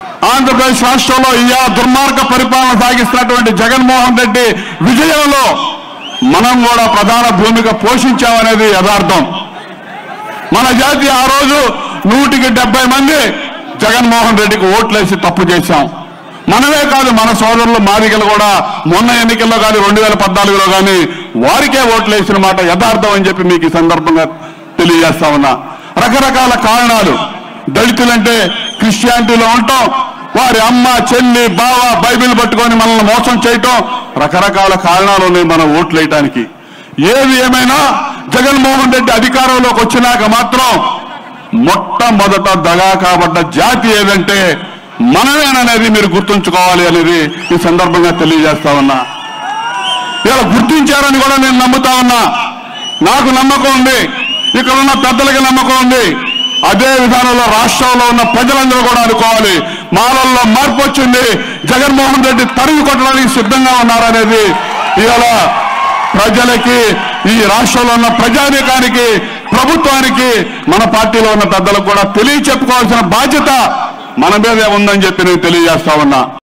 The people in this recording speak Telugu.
ఆంధ్రప్రదేశ్ రాష్ట్రంలో ఈ దుర్మార్గ పరిపాలన సాగిస్తున్నటువంటి జగన్మోహన్ రెడ్డి విజయంలో మనం కూడా ప్రధాన భూమిక పోషించామనేది యథార్థం మన జాతి ఆ రోజు నూటికి డెబ్బై మంది జగన్మోహన్ రెడ్డికి ఓట్లేసి తప్పు చేశాం మనమే కాదు మన సోదరులు మాదిగలు కూడా మొన్న ఎన్నికల్లో కానీ రెండు వేల పద్నాలుగులో కానీ వారికే ఓట్లేసిన మాట యథార్థం అని చెప్పి మీకు ఈ సందర్భంగా తెలియజేస్తా ఉన్నా రకరకాల కారణాలు దళితులంటే క్రిస్టియానిటీలో ఉంటాం వారి అమ్మ చెల్లి బావ బైబిల్ పట్టుకొని మనల్ని మోసం చేయటం రకరకాల కారణాలు ఉన్నాయి మనం ఓట్లు వేయటానికి ఏది ఏమైనా జగన్మోహన్ రెడ్డి అధికారంలోకి వచ్చినాక మాత్రం మొట్టమొదట దగా కాబడ్డ జాతి ఏదంటే మనమేననేది మీరు గుర్తుంచుకోవాలి అనేది ఈ సందర్భంగా తెలియజేస్తా ఉన్నా ఇలా గుర్తించారని కూడా నేను నమ్ముతా ఉన్నా నాకు నమ్మకం ఉంది ఇక్కడ ఉన్న పెద్దలకి నమ్మకం ఉంది అదే విధానంలో రాష్ట్రంలో ఉన్న ప్రజలందరూ కూడా అనుకోవాలి మాలల్లో మార్పు వచ్చింది జగన్మోహన్ రెడ్డి తరిగి కొట్టడానికి సిద్ధంగా ఉన్నారనేది ఇవాళ ప్రజలకి ఈ రాష్ట్రంలో ఉన్న ప్రజానీకానికి ప్రభుత్వానికి మన పార్టీలో ఉన్న పెద్దలకు కూడా తెలియ చెప్పుకోవాల్సిన బాధ్యత మన మీదే ఉందని చెప్పి నేను తెలియజేస్తా ఉన్నా